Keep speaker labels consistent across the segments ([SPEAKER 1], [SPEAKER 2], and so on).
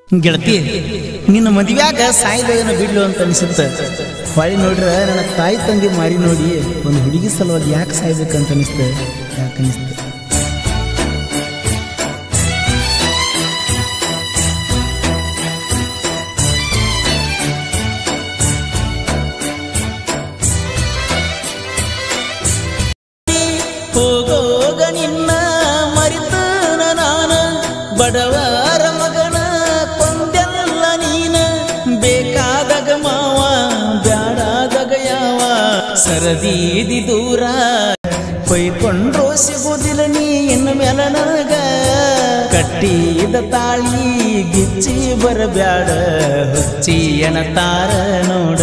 [SPEAKER 1] ಗೆಳತಿ ನಿನ್ನ ಮದುವ್ಯಾಗ ಸಾಯ್ದೇನ ಬಿಡ್ಲು ಅಂತ ಅನಿಸುತ್ತ ಹೊಳಿ ನೋಡ್ರ ನನ್ನ ತಾಯಿ ತಂದೆ ಮಾರಿ ನೋಡಿ ಒಂದು ಹುಡುಗಿ ಸಲುವಾಗಿ ಯಾಕೆ ಸಾಯ್ಬೇಕಂತ ಅನಿಸ್ತ ಯಾಕೆ ಅನಿಸ್ತ ಹೋಗೋಗ ನಿನ್ನ ಮರಿತನ ನಾನ ಬಡವರ ಮಗನ ಕೊಂದೆಲ್ಲ ನೀನ ಬೇಕಾದಾಗ ಮಾವ ಬ್ಯಾಡಾದಾಗ ಯಾವ ಸರದೀದಿ ದೂರ ಕೊಯ್ಕೊಂಡ್ರು ಸಿಗುದಿಲ್ಲ ನೀ ಇನ್ನು ಮ್ಯಾಲ ನನಗ ಕಟ್ಟಿದ ತಾಳಿ ಗಿಚ್ಚಿ ಬರಬ್ಯಾಡ ಹುಚ್ಚಿ ಎನತಾರ ನೋಡ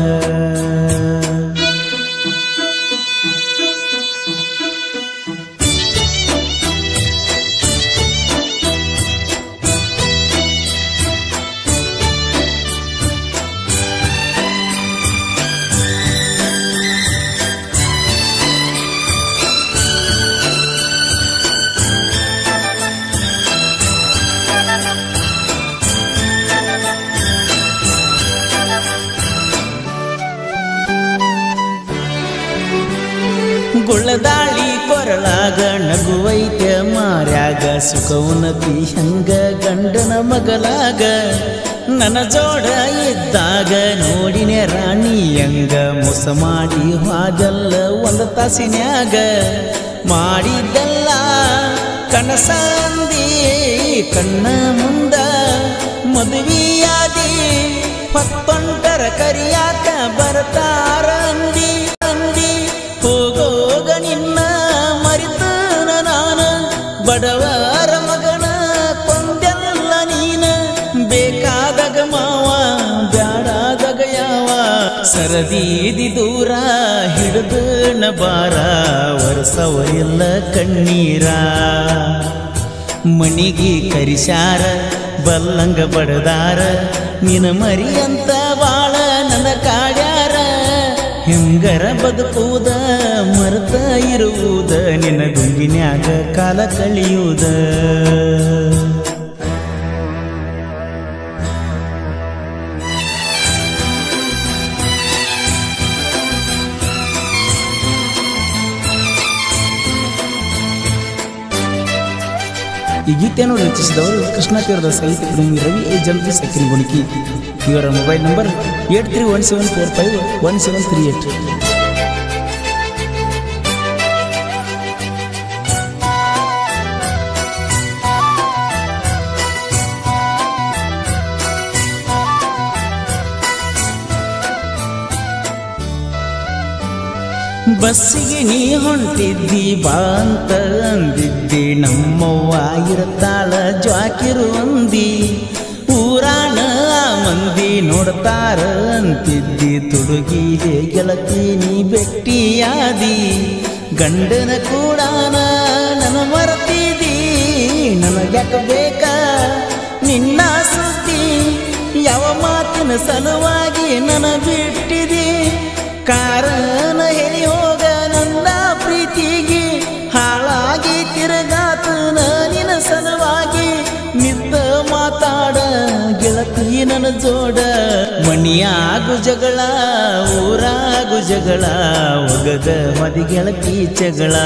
[SPEAKER 1] ಗುಳ್ಳದಾಳಿ ಕೊರಳಾಗ ನಗುವೈತೆ ಮಾರ್ಯಾಗ ಸುಖವುನತಿ ಹಂಗ ಗಂಡನ ಮಗಲಾಗ ನನ್ನ ಜೋಡ ಇದ್ದಾಗ ನೋಡಿನೆ ರಾಣಿ ಹಂಗ ಮೋಸ ಮಾಡಿ ಹಾದಲ್ಲ ಒಂದು ತಾಸಿನ್ಯಾಗ ಮಾಡಿದ್ದಲ್ಲ ಕನಸಂದಿ ಕಣ್ಣ ಮುಂದ ಮದುವೆಯಾದಿ ಹೊತ್ತೊಂಟರ ಕರಿಯಾಕ ಬರ್ತಾರ ಅಂದಿ ಅಂದಿ ಹೋಗೋಗ ನಿನ್ನ ಮರಿತನ ನಾನ ಬಡವರ ಮಗನ ಕೊಂದೆಲ್ಲ ನೀನ ಬೇಕಾದಾಗ ಮಾವ ಬ್ಯಾಡಾದಾಗ ಯಾವ ಸರದೀದಿ ದೂರ ಹಿಡಿದು ಬಾರ ವರ್ಷವರಿಲ್ಲ ಕಣ್ಣೀರ ಮಣಿಗಿ ಕರಿಸಾರ ಬಲ್ಲಂಗ ಬಡದಾರ ನಿನ ಮರಿ ಅಂತ ಬಾಳ ನನ್ನ ಕಾಡ್ಯಾರ ಹೆಂಗರ ಬದುಕುವುದ ಮರೆತ ಇರುವುದ ನಿನ್ನ ಗುಂಗಿನ್ಯಾಗ ಕಾಲ ಕಳಿಯುವುದ ಈ ಗೀತೆಯನ್ನು ರಚಿಸಿದವರು ಕೃಷ್ಣ ತೀರದ ಸಾಹಿತ್ಯ ಪ್ರೇಮಿ ರವಿ ಎ ಜಂಪಿ ಸಕ್ರಿ ಗುಣಿಕಿ ಇವರ mobile number eight three one seven four five one seven three eight ಬಸ್ಸಿಗೆ ನೀ ಹೊಂಟಿದ್ದಿ ಬಾ ಅಂತ ಅಂದಿದ್ದಿ ನಮ್ಮವ್ವ ಇರ್ತಾಳ ಜ್ವಾಕಿರು ಅಂದಿ ಊರಾಣ ಆ ಮಂದಿ ನೋಡ್ತಾರ ಅಂತಿದ್ದಿ ತುಡುಗಿಗೆ ಗೆಳತಿ ನೀ ಭೆಟ್ಟಿಯಾದಿ ಗಂಡನ ಕೂಡ ನನ್ನ ಮರತಿದ್ದಿ ನನಗ್ಯಾಕ ಬೇಕ ನಿನ್ನ ಸುದ್ದಿ ಯಾವ ಮಾತಿನ ಸಲುವಾಗಿ ನನ್ನ ಬಿಟ್ಟಿದಿ ಕಾರಣ ಹೇಳಿ ಹೋಗ ನನ್ನ ಪ್ರೀತಿಗೆ ಹಾಳಾಗಿ ತಿರುಗಾತನ ನಿನ ಸಲುವಾಗಿ ನಿಂತ ಮಾತಾಡ ಗೆಳತಿ ನನ್ನ ಜೋಡ ಮಣಿಯಾಗು ಜಗಳ ಊರಾಗು ಜಗಳ ಒಗದ ಮದಿ ಗೆಳತಿ ಜಗಳ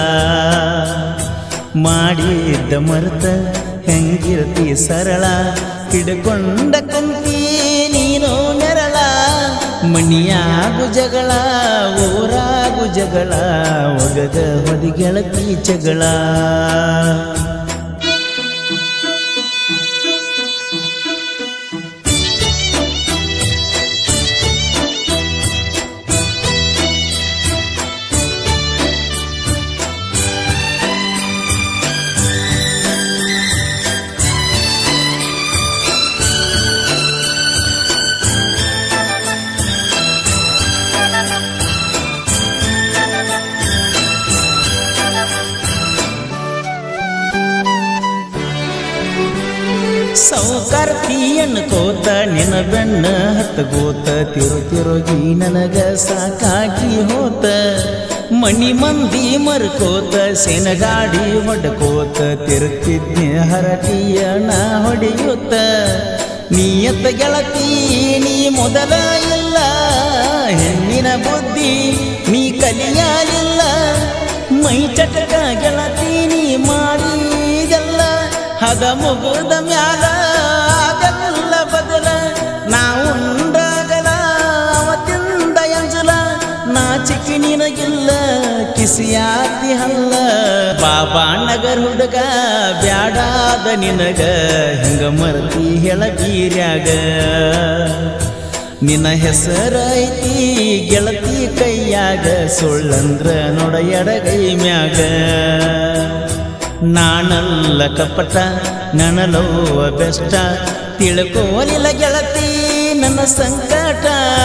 [SPEAKER 1] ಮಾಡಿದ್ದ ಮರೆತ ಹೆಂಗಿರತಿ ಸರಳ ಹಿಡ್ಕೊಂಡ ಕುಂತಿ ನೀನು ನೆರಳ ಮಣಿಯಾಗು ಜಗಳ ಊರಾಗು ಜಗಳ ಒಗದ ಹೊದಿ ಗೆಳತಿ ಜಗಳ ಸೌಕರ್ತಿ ಅನ್ಕೋತ ನಿನ ಬೆಣ್ಣ ಹತ್ತಗೋತ ತಿರು ತಿರುಗಿ ನನಗ ಸಾಕಾಗಿ ಹೋತ ಮಣಿ ಮಂದಿ ಮರ್ಕೋತ ಸೆನಗಾಡಿ ಹೊಡ್ಕೋತ ತಿರುಗ್ತಿದ್ನೆ ಹರಟಿಯ ನಾ ಹೊಡೆಯುತ್ತ ನೀಯತ್ತ ಗೆಳತಿ ನೀ ಮೊದಲ ಇಲ್ಲ ಹೆಣ್ಣಿನ ಬುದ್ಧಿ ನೀ ಕಲಿಯಲಿಲ್ಲ ಮೈ ಚಟಕ ಗೆಳತಿ ನೀ ಮಾಡಿದೆಲ್ಲ ಹದ ಮುಗುದ ಮ್ಯಾಲ ಅದೆಲ್ಲ ಬದಲ ನಾವು ಉಂಡಾಗಲ ಅವತ್ತಿಂದ ಎಂಜಲ ನಾಚಿಕೆ ನಿನಗಿಲ್ಲ ಕಿಸಿಯಾತಿ ಹಲ್ಲ ಬಾಬಾ ನಗರ್ ಹುಡುಗ ಬ್ಯಾಡಾದ ನಿನಗ ಹಿಂಗ ಮರತಿ ಹೆಳಗೀರ್ಯಾಗ ನಿನ್ನ ಹೆಸರ ಐತಿ ಗೆಳತಿ ಕೈಯಾಗ ಸುಳ್ಳಂದ್ರ ನೋಡ ಎಡಗೈ ಮ್ಯಾಗ ನಾನಲ್ಲ ಕಪಟ ನನಲೋವ ಬೆಷ್ಟ ತಿಳ್ಕೋಲಿಲ್ಲ ಗೆಳತಿ ನನ್ನ ಸಂಕಟ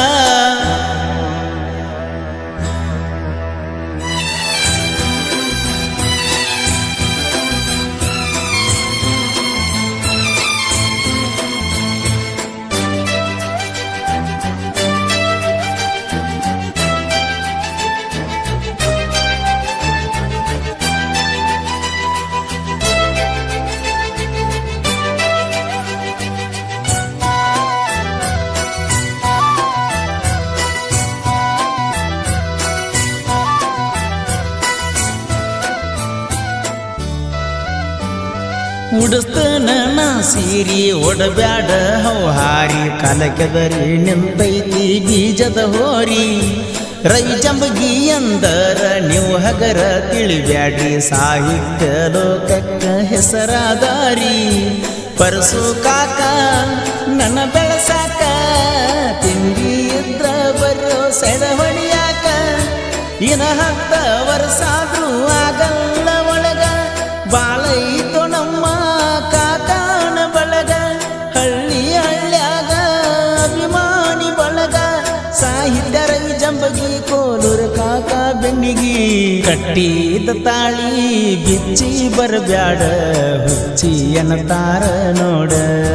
[SPEAKER 1] ಉಡಿಸ್ತನ ನಾ ಸೀರಿ ಒಡಬ್ಯಾಡ ಹೌಹಾರಿ ಕಾಲಕೆದರಿ ನಿಂತೈತಿ ಬೀಜದ ಹೋರಿ ರವಿ ಜಂಬಗಿ ಅಂದರ ನೀವು ಹಗರ ತಿಳಿಬ್ಯಾಡ್ರಿ ಸಾಹಿತ್ಯ ಲೋಕಕ್ಕ ಹೆಸರಾದಾರಿ ಪರಸು ಕಾಕ ನನ್ನ ಬೆಳಸಾಕ ತಿಂಡಿ ಇದ್ರ ಬರೋ ಸೆಡ ಹೊಡಿಯಾಕ ಇನ ಹತ್ತ ವರ್ಷಾದ್ರೂ ಆಗಲ್ಲ ಒಳಗ ಬಾಳೈತು ನಮ್ಮ ಕಾಕಾನ ಬಳಗ ಹಳ್ಳಿ ಹಳ್ಳ್ಯಾಗ ಅಭಿಮಾನಿ ಬಳಗ ಸಾಹಿತ್ಯ ರವಿ ಜಂಬಗಿ ಕೋಲೂರ ಕಾಕ ಬೆನ್ನಿಗಿ ಕಟ್ಟಿದ ತಾಳಿ ಬಿಚ್ಚಿ ಬರಬ್ಯಾಡ ಹುಚ್ಚಿ ತಾರ ನೋಡ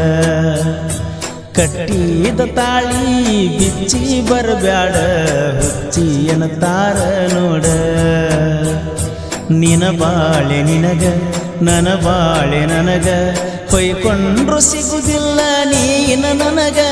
[SPEAKER 1] ಕಟ್ಟಿದ ತಾಳಿ ಬಿಚ್ಚಿ ಬರಬ್ಯಾಡ ಹುಚ್ಚಿ ತಾರ ನೋಡ ನಿನ ಬಾಳೆ ನಿನಗ ನನ ಬಾಳೆ ನನಗ ಹೊಯ್ಕೊಂಡ್ರು ಸಿಗುದಿಲ್ಲ ನೀನ ನನಗ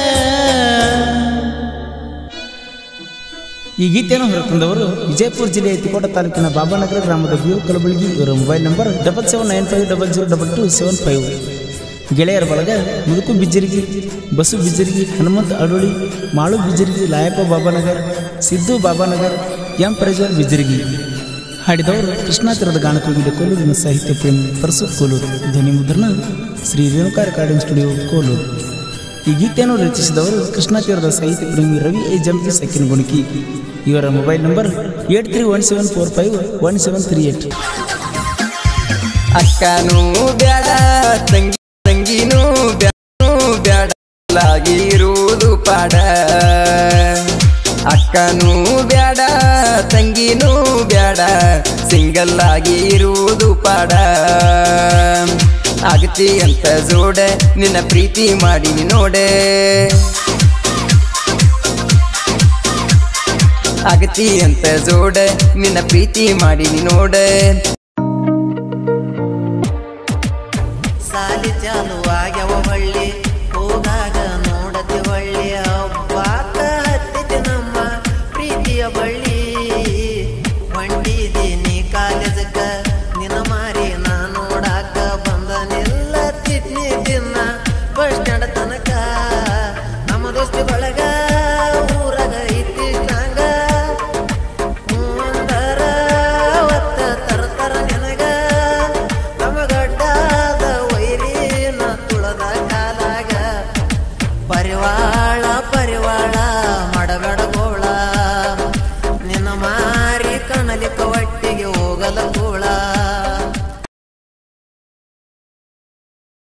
[SPEAKER 1] ಈ ಗೀತೆಯನ್ನು ಹೊರತಂದವರು ವಿಜಯಪುರ ಜಿಲ್ಲೆಯ ತಿಕೋಟ ತಾಲೂಕಿನ ಬಾಬಾನಗರ ಗ್ರಾಮದ ಬಿ ಯು ಕಲಬುಳಗಿ ಇವರ mobile number double seven nine five double zero double two seven five ಗೆಳೆಯರ ಬಳಗ ಮುದುಕು ಬಿಜ್ಜರಿಗೆ ಬಸು ಬಿಜ್ಜರಿಗೆ ಹನುಮಂತ ಅಡೋಳಿ ಮಾಳು ಬಿಜ್ಜರಿಗೆ ಲಾಯಪ್ಪ ಬಾಬಾನಗರ್ ಸಿದ್ದು ಬಾಬಾನಗರ್ ಎಂ ಪ್ರಜ್ವಲ್ ಬಿಜ್ಜರಿಗೆ ಹಾಡಿದವರು ಕೃಷ್ಣಾ ತೀರದ ಗಾನಕೋಗಿದ ಕೋಲೂರಿನ ಸಾಹಿತ್ಯ ಪ್ರೇಮಿ ಪರಸು ಕೋಲೂರು ಧ್ವನಿ ಮುದ್ರಣ ಶ್ರೀ ರೇಣುಕಾ ರೆಕಾರ್ಡಿಂಗ್ ಸ್ಟುಡಿಯೋ ಕೋಲೂರು ಈ ಗೀತೆಯನ್ನು ರಚಿಸಿದವರು ಕೃಷ್ಣಾ ತೀರದ ಸಾಹಿತ್ಯ ಪ್ರೇಮಿ ರವಿ ಎ ಜಂಪಿ ಸಕ್ಕಿನ ಗುಣಕಿ ಇವರ mobile number eight three one seven four five one seven three eight
[SPEAKER 2] ಅಕ್ಕನೂ ಬ್ಯಾಡ ತಂಗಿ ತಂಗಿನೂ ಬ್ಯಾಡೂ ಬ್ಯಾಡ ಲಾಗಿರುವುದು ಪಾಡ ಅಕ್ಕನೂ ಬ್ಯಾಡ ತಂಗಿನೂ ಬ್ಯಾಡ ಸಿಂಗಲ್ ಆಗಿ ಇರುವುದು ಪಾಡ ಆಗತಿ ಅಂತ ಜೋಡ ನಿನ್ನ ಪ್ರೀತಿ ಮಾಡಿ ನೋಡೆ ಆಗತಿ ಅಂತ ಜೋಡ ನಿನ್ನ ಪ್ರೀತಿ ಮಾಡಿ ನೋಡೆ